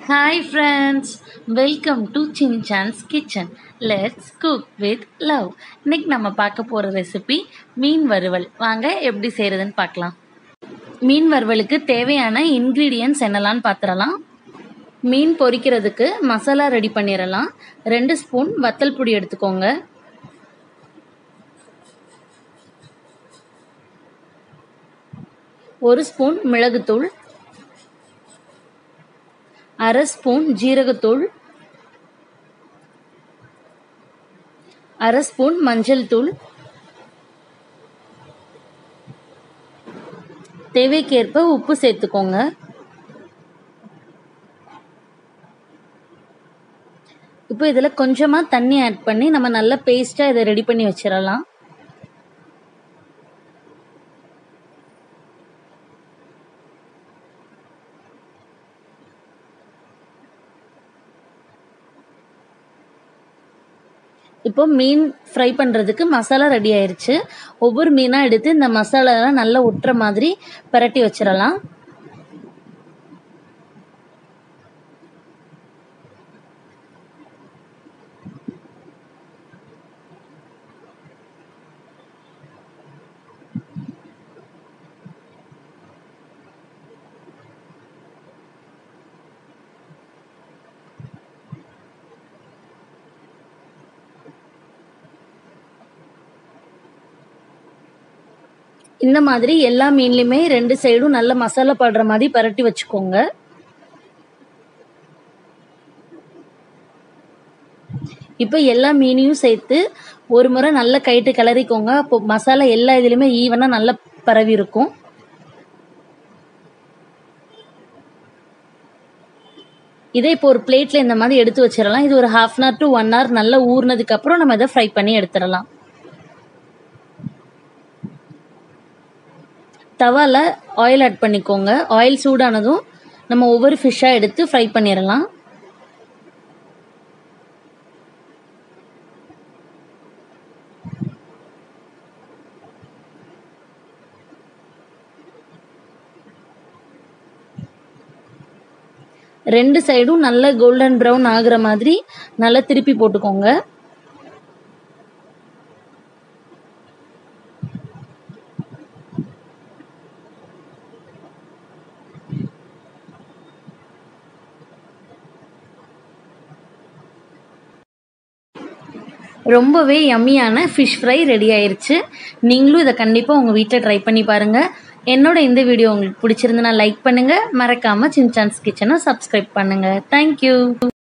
hi friends welcome to சின்சான்ஸ் kitchen let's cook with love இன்னைக்கு நம்ம பார்க்க போகிற ரெசிபி மீன் வறுவல் வாங்க எப்படி செய்கிறதுன்னு பார்க்கலாம் மீன் வறுவலுக்கு தேவையான இன்க்ரீடியன்ட்ஸ் என்னெல்லாம்னு பார்த்துடலாம் மீன் பொரிக்கிறதுக்கு மசாலா ரெடி பண்ணிடலாம் ரெண்டு ஸ்பூன் வத்தல் பொடி எடுத்துக்கோங்க ஒரு ஸ்பூன் மிளகுத்தூள் அரை ஸ்பூன் ஜீரகத்தூள் அரை ஸ்பூன் மஞ்சள் தூள் தேவைக்கேற்ப உப்பு சேர்த்துக்கோங்க இப்போ இதில் கொஞ்சமாக தண்ணி ஆட் பண்ணி நம்ம நல்ல பேஸ்ட்டாக இதை ரெடி பண்ணி வச்சிடலாம் இப்போ மீன் ஃப்ரை பண்ணுறதுக்கு மசாலா ரெடி ஆயிடுச்சு ஒவ்வொரு மீனாக எடுத்து இந்த மசாலாலாம் நல்லா ஒட்டுற மாதிரி பரட்டி வச்சிடலாம் இந்த மாதிரி எல்லா மீன்லையுமே ரெண்டு சைடும் நல்ல மசாலா படுற மாதிரி பரட்டி வச்சுக்கோங்க இப்போ எல்லா மீனையும் சேர்த்து ஒரு முறை நல்லா கைட்டு கிளறிக்கோங்க அப்போ மசாலா எல்லா இதுலேயுமே ஈவனாக நல்லா பரவி இருக்கும் இதே இப்போ ஒரு பிளேட்டில் இந்த மாதிரி எடுத்து வச்சிடலாம் இது ஒரு half an hour to one hour நல்லா ஊறினதுக்கப்புறம் நம்ம இதை ஃப்ரை பண்ணி எடுத்துடலாம் தவால ஆயில் ஆட் பண்ணிக்கோங்க ஆயில் சூடானதும் நம்ம ஒவ்வொரு ஃபிஷ்ஷாக எடுத்து ஃப்ரை பண்ணிடலாம் ரெண்டு சைடும் நல்ல கோல்டன் ப்ரௌன் ஆகுற மாதிரி நல்லா திருப்பி போட்டுக்கோங்க ரொம்பவே யம்மியான ஃபிஷ் ஃப்ரை ரெடி ஆயிருச்சு நீங்களும் இதை கண்டிப்பாக உங்கள் வீட்டில் ட்ரை பண்ணி பாருங்கள் என்னோட இந்த வீடியோ உங்களுக்கு பிடிச்சிருந்துன்னா லைக் பண்ணுங்கள் மறக்காமல் சின்சான்ஸ் கிச்சனை சப்ஸ்கிரைப் பண்ணுங்கள் தேங்க்யூ